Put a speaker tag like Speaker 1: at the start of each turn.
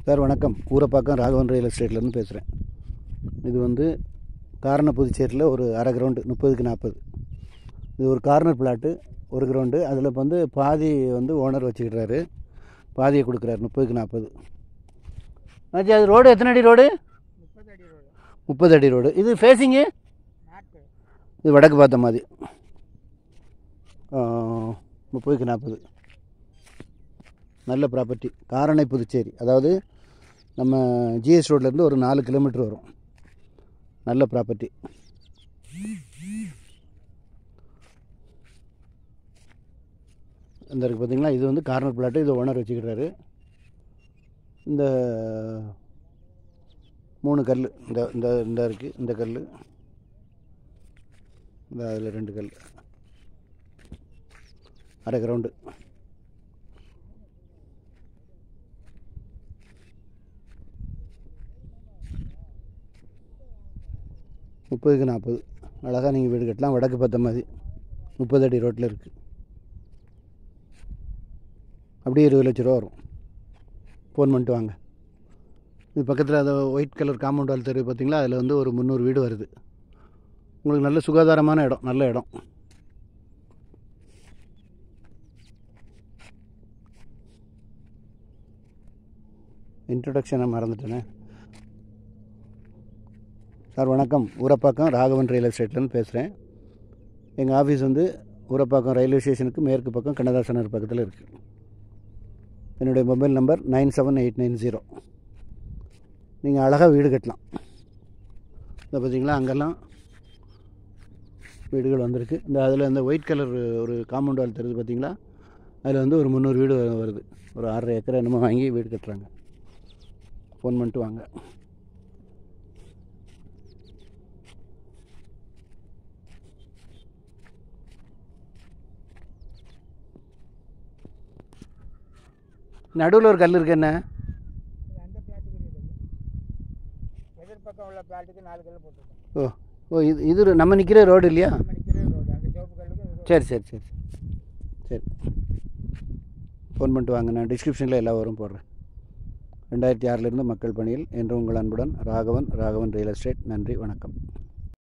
Speaker 1: sir வணக்கம் Urapakkam Raghavan real எஸ்டேட்லேருந்து பேசுகிறேன் இது வந்து காரண புதுச்சேரியில் ஒரு அரை கிரவுண்டு முப்பதுக்கு நாற்பது இது ஒரு கார்னர் பிளாட்டு ஒரு கிரவுண்டு அதில் இப்போ வந்து பாதி வந்து ஓனர் வச்சுக்கிட்டாரு பாதியை கொடுக்குறாரு முப்பதுக்கு நாற்பது ஆச்சு அது ரோடு எத்தனை அடி ரோடு
Speaker 2: முப்பது அடி ரோடு
Speaker 1: முப்பது அடி ரோடு இது ஃபேஸிங்கு
Speaker 2: நாட்டு
Speaker 1: இது வடக்கு பார்த்த மாதிரி ஆ, முப்பதுக்கு நாற்பது நல்ல ப்ராப்பர்ட்டி காரணை புதுச்சேரி அதாவது நம்ம ஜிஎஸ் ரோட்லேருந்து ஒரு நாலு கிலோமீட்டர் வரும் நல்ல ப்ராப்பர்ட்டி இந்த இருக்குது பார்த்தீங்களா இது வந்து கார்னர் பிளாட்டு இது ஓனர் வச்சுக்கிறாரு இந்த மூணு கல் இந்த இந்த இந்த இருக்குது இந்த கல் இந்த அதில் ரெண்டு கல் அரை கிரவுண்டு முப்பதுக்கு நாற்பது அழகாக நீங்கள் வீடு கட்டலாம் வடக்கு பார்த்த மாதிரி முப்பது அடி ரோட்டில் இருக்குது அப்படியே இருபது லட்ச ரூபா வரும் ஃபோன் பண்ணிட்டு வாங்க இது பக்கத்தில் அதை ஒயிட் கலர் காம்பவுண்ட் வால் தெரு பார்த்தீங்களா அதில் வந்து ஒரு முந்நூறு வீடு வருது உங்களுக்கு நல்ல சுகாதாரமான இடம் நல்ல இடம் இன்ட்ரடக்ஷனை மறந்துட்டேனே சார் வணக்கம் ஊரப்பாக்கம் ராகவன் ரயில் எஸ்டேட்லேருந்து பேசுகிறேன் எங்கள் ஆஃபீஸ் வந்து ஊரப்பாக்கம் ரயில்வே ஸ்டேஷனுக்கு மேற்கு பக்கம் கண்ணதாசனர் பக்கத்தில் இருக்குது என்னுடைய mobile number nine seven eight nine zero நீங்கள் அழகாக வீடு கட்டலாம் இதை பார்த்தீங்களா அங்கெல்லாம் வீடுகள் வந்திருக்கு இந்த அதில் இந்த ஒயிட் கலர் ஒரு காம்பவுண்ட் வால் தெரியுது பார்த்தீங்களா அதில் வந்து ஒரு முந்நூறு வீடு வ- வருது ஒரு ஆறரை ஏக்கரை என்னமோ வாங்கி வீடு கட்டுறாங்க ஃபோன் பண்ணிட்டு வாங்க நடுவில் ஒரு கல் இருக்கு என்ன
Speaker 2: இது அந்த பிளாட்டுக்கு எதிர்பக்கம் உள்ள பிளாட்டுக்கு நாலு கல் போட்டிருக்கோம்
Speaker 1: ஓ ஓ இது இது நம்ம நிற்கிற ரோடு இல்லையா
Speaker 2: நம்ம நிற்கிற ரோடு அந்த சிவப்பு கல்லுக்கு இது
Speaker 1: சரி சரி சரி சரி ஃபோன் பண்ணிட்டு வாங்க நான் டிஸ்கிரிப்ஷனில் எல்லா வரும் போடுறேன் ரெண்டாயிரத்தி ஆறிலிருந்து மக்கள் பணியில் என்று உங்கள் அன்புடன் ராகவன் ராகவன் ரியல் எஸ்டேட் நன்றி வணக்கம்